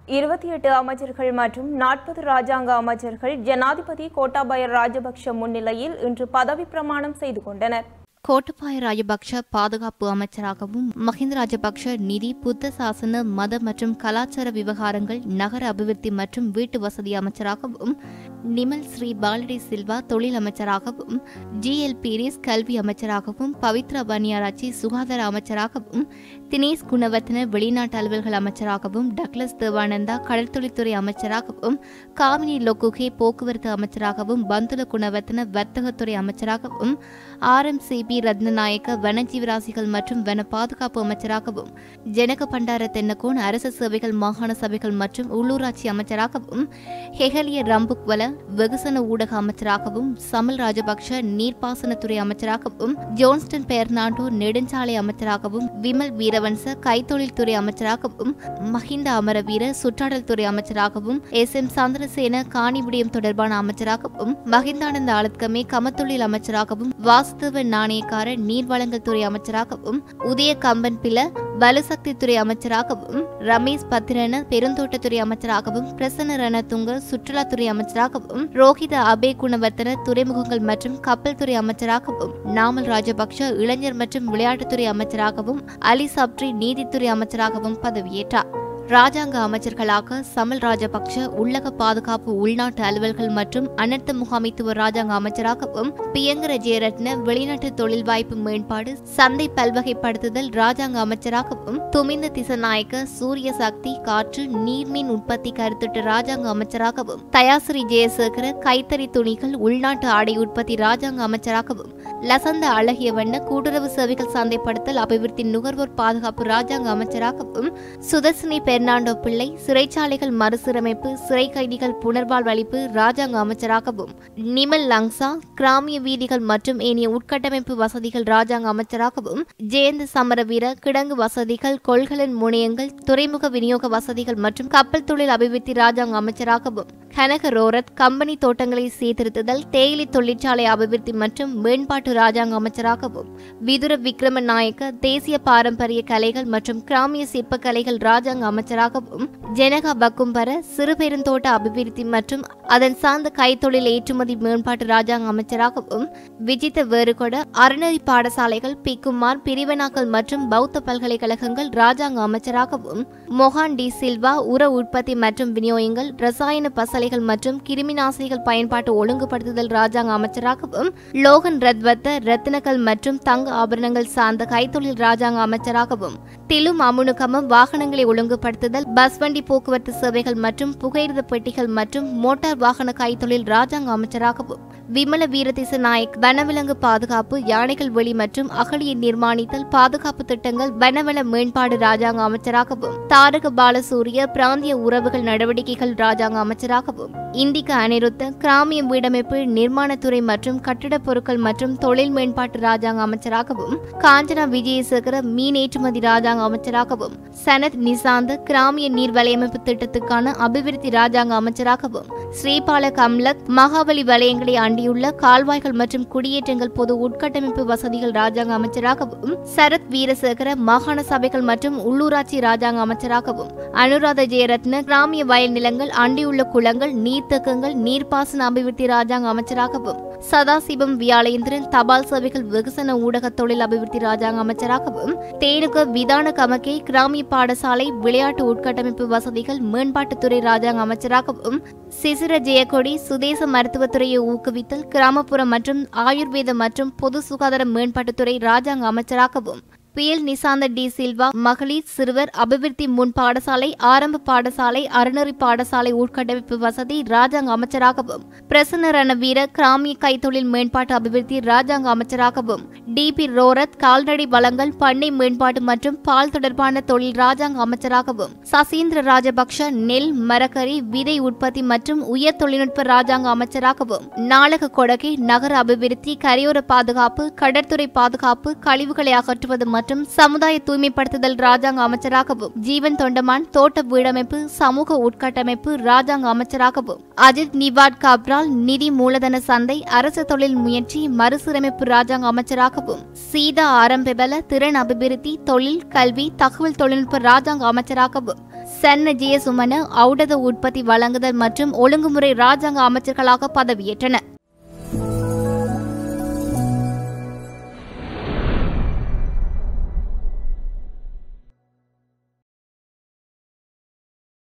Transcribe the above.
இருபத்தி எட்டு அமைச்சர்கள் மற்றும் நாற்பது ராஜாங்க அமைச்சர்கள் ஜனாதிபதி கோட்டாபய ராஜபக்ஷ முன்னிலையில் இன்று பதவி பிரமாணம் செய்து கொண்டனர் கோட்டபாய ராஜபக்ஷ பாதுகாப்பு அமைச்சராகவும் மஹிந்த ராஜபக்ஷ நிதி புத்த சாசன மத மற்றும் கலாச்சார விவகாரங்கள் நகர அபிவிருத்தி மற்றும் வீட்டு வசதி அமைச்சராகவும் நிமல் ஸ்ரீ பாலடி சில்வா தொழில் அமைச்சராகவும் ஜி எல் பீரிஸ் கல்வி அமைச்சராகவும் பவித்ரா பனியாராச்சி சுகாதார அமைச்சராகவும் தினேஷ் குணவர்த்தன வெளிநாட்டு அலுவல்கள் அமைச்சராகவும் டக்ளஸ் தேவானந்தா கடற்தொழில்துறை அமைச்சராகவும் காமினி லொக்குகே போக்குவரத்து அமைச்சராகவும் பந்துல குணவர்த்தன வர்த்தகத்துறை அமைச்சராகவும் R M C P Ratnayake வனஜீவராசிகள் மற்றும் வன பாதுகாப்பு அமைச்சராகவும் ஜனக பண்டார தென்னகோன் அரசு சேவைகள் மாகாண சபைகள் மற்றும் உள்ளூராட்சி அமைச்சராகவும் ஹெகலிய ரம்புக்வல வெகுசன ஊடக அமைச்சராகவும் சமல் ராஜபக்ஷ நீர்ப்பாசனத்துறை அமைச்சராகவும் ஜோன்ஸ்டன் பெர்னாண்டோ நெடுஞ்சாலை அமைச்சராகவும் விமல் வீரவன்ச கைத்தொழில் துறை அமைச்சராகவும் மஹிந்த அமரவீர சுற்றாடல் துறை அமைச்சராகவும் எஸ் எம் சந்திரசேன காணிவிடயம் தொடர்பான அமைச்சராகவும் மஹிந்தானந்த ஆளத்கமே கமத்தொழில் அமைச்சராகவும் வாசுதேவ நாணயக்கார நீர்வளங்கள் துறை அமைச்சராகவும் உதய கம்பன் பில பலுசக்தி துறை அமைச்சராகவும் ரமேஷ் பத்திரன பெருந்தோட்டத்துறை அமைச்சராகவும் பிரசன்ன ரணதுங்க சுற்றுலாத்துறை அமைச்சராகவும் ரோஹித அபே குணவர்த்தன துறைமுகங்கள் மற்றும் கப்பல் துறை அமைச்சராகவும் நாமல் ராஜபக்ஷ இளைஞர் மற்றும் விளையாட்டுத்துறை அமைச்சராகவும் அலி சப்ரி நீதித்துறை அமைச்சராகவும் பதவியேற்றார் ராஜாங்க அமைச்சர்களாக சமல் ராஜபக்ஷ உள்ளக பாதுகாப்பு உள்நாட்டு அலுவல்கள் மற்றும் அனர்த்த முகாமைத்துவ ராஜாங்க அமைச்சராகவும் பியங்கர ஜெயரத்ன வெளிநாட்டு தொழில் வாய்ப்பு மேம்பாடு சந்தை பல்வகைப்படுத்துதல் ராஜாங்க அமைச்சராகவும் துமிந்த திசநாயக்க சூரிய சக்தி காற்று நீர்மின் உற்பத்தி கருத்திட்ட ராஜாங்க அமைச்சராகவும் தயாசிரி ஜெயசேகர கைத்தறி துணிகள் உள்நாட்டு ஆடை உற்பத்தி ராஜாங்க அமைச்சராகவும் லசந்த அழகிய வண்ண கூட்டுறவு சேவைகள் சந்தைப்படுத்தல் அபிவிருத்தி நுகர்வோர் பாதுகாப்பு ராஜாங்க அமைச்சராகவும் சுதர்சினி பெர்னாண்டோ பிள்ளை சிறைச்சாலைகள் மறுசீரமைப்பு சிறை கைதிகள் புனர்வாழ்வளிப்பு ராஜாங்க அமைச்சராகவும் நிமல் லங்சா கிராமிய வீதிகள் மற்றும் ஏனைய உட்கட்டமைப்பு வசதிகள் ராஜாங்க அமைச்சராகவும் ஜெயந்த சமரவீர கிடங்கு வசதிகள் கொள்கலன் முனையங்கள் துறைமுக விநியோக வசதிகள் மற்றும் கப்பல் தொழில் அபிவிருத்தி ராஜாங்க அமைச்சராகவும் கனக ரோரத் கம்பெனி தோட்டங்களை சீர்திருத்துதல் தேயிலை தொழிற்சாலை அபிவிருத்தி மற்றும் மேம்பாட்டு ராஜாங்க அமைச்சராகவும் விதுர விக்ரம நாயக்க தேசிய பாரம்பரிய கலைகள் மற்றும் கிராமிய சிற்ப கலைகள் ராஜாங்க அமைச்சராகவும் ஜெனகா பக்கும்பர சிறுபெருந்தோட்ட அபிவிருத்தி மற்றும் அதன் சார்ந்த கைத்தொழில் ஏற்றுமதி மேம்பாட்டு ராஜாங்க அமைச்சராகவும் விஜித்த வேறுகொட அறநெறி பாடசாலைகள் பிக்குமார் பிரிவனாக்கள் மற்றும் பௌத்த பல்கலைக்கழகங்கள் ராஜாங்க அமைச்சராகவும் மொஹான் டி சில்வா உர உற்பத்தி மற்றும் விநியோகங்கள் ரசாயன பசலைகள் மற்றும் கிருமிநாசினிகள் பயன்பாட்டு ஒழுங்குபடுத்துதல் ராஜாங்க அமைச்சராகவும் லோகன் ரத்வத்த ரத்தினக்கல் மற்றும் தங்க ஆபரணங்கள் சார்ந்த கைத்தொழில் ராஜாங்க அமைச்சராகவும் திலும் அமுனுகமம் வாகனங்களை ஒழுங்குபடுத்துதல் பஸ் வண்டி போக்குவரத்து சேவைகள் மற்றும் புகையிரத பெட்டிகள் மற்றும் மோட்டார் வாகன கைத்தொழில் ராஜாங்க அமைச்சராகவும் விமல வீரதிச நாயக் வனவிலங்கு பாதுகாப்பு யானைகள் வெளி மற்றும் அகழியை நிர்மாணித்தல் பாதுகாப்பு திட்டங்கள் வனவள மேம்பாடு ராஜாங்க அமைச்சராகவும் தாரக பாலசூரிய பிராந்திய உறவுகள் நடவடிக்கைகள் ராஜாங்க அமைச்சராகவும் இந்திக்க அனிருத்த கிராமிய வீடமைப்பு நிர்மாணத்துறை மற்றும் கட்டிடப் பொருட்கள் மற்றும் தொழில் மேம்பாட்டு ராஜாங்க அமைச்சராகவும் காஞ்சனா விஜயசேகர மீன் ஏற்றுமதி ராஜாங்க அமைச்சராகவும் சனத் நிசாந்த கிராமிய நீர் வலையமைப்பு திட்டத்துக்கான அபிவிருத்தி ராஜாங்க அமைச்சராகவும் ஸ்ரீபால கம்லக் மகாபலி வலயங்களை அண்டியுள்ள கால்வாய்கள் மற்றும் குடியேற்றங்கள் பொது உட்கட்டமைப்பு வசதிகள் ராஜாங்க அமைச்சராகவும் சரத் வீரசேகர மாகாண சபைகள் மற்றும் உள்ளூராட்சி ராஜாங்க அமைச்சராகவும் அனுராத ஜெயரத்ன கிராமிய வயல் நிலங்கள் அண்டியுள்ள குளங்கள் நீர்த்தேக்கங்கள் நீர்ப்பாசன அபிவிருத்தி ராஜாங்க அமைச்சராகவும் சதாசிவம் வியாளேந்திரன் தபால் சேவைகள் வெகுசன ஊடக தொழில் அபிவிருத்தி ராஜாங்க அமைச்சராகவும் தேனுக விதான கமக்கே கிராமிய பாடசாலை விளையாட்டு உட்கட்டமைப்பு வசதிகள் மேம்பாட்டுத்துறை ராஜாங்க அமைச்சராகவும் சிசிர ஜெயக்கொடி சுதேச மருத்துவத்துறையை ஊக்குவித்தல் கிராமப்புற மற்றும் ஆயுர்வேத மற்றும் பொது சுகாதார மேம்பாட்டுத்துறை ராஜாங்க அமைச்சராகவும் பிஎல் நிசாந்த டி சில்வா மகளிர் சிறுவர் அபிவிருத்தி முன் பாடசாலை ஆரம்ப பாடசாலை அறநெறி பாடசாலை உட்கட்டமைப்பு வசதி ராஜாங்க அமைச்சராகவும் பிரசன்ன ரணவீர கிராமிய கைத்தொழில் மேம்பாட்டு அபிவிருத்தி ராஜாங்க அமைச்சராகவும் டிபி ரோரத் கால்நடை வளங்கள் பண்ணை மேம்பாட்டு மற்றும் பால் தொடர்பான தொழில் ராஜாங்க அமைச்சராகவும் சசீந்திர ராஜபக்ஷ நெல் மரக்கறி விதை உற்பத்தி மற்றும் உயர் தொழில்நுட்ப ராஜாங்க அமைச்சராகவும் நாளக கொடகை நகர அபிவிருத்தி கரையோர பாதுகாப்பு கடற்துறை பாதுகாப்பு கழிவுகளை அகற்றுவது மற்றும் சமுதாய தூய்மைப்படுத்துதல் ராஜாங்க அமைச்சராகவும் ஜீவன் தொண்டமான் தோட்ட வீடமைப்பு சமூக உட்கட்டமைப்பு ராஜாங்க அமைச்சராகவும் அஜித் நிவாட் காப்ரால் நிதி மூலதன சந்தை அரசு தொழில் முயற்சி மறுசீரமைப்பு ராஜாங்க அமைச்சராகவும் சீதா ஆரம்பிபல திறன் அபிவிருத்தி தொழில் கல்வி தகவல் தொழில்நுட்ப ராஜாங்க அமைச்சராகவும் சன்ன ஜெயசுமன ஔடத உற்பத்தி வழங்குதல் மற்றும் ஒழுங்குமுறை ராஜாங்க அமைச்சர்களாக பதவியேற்றனர்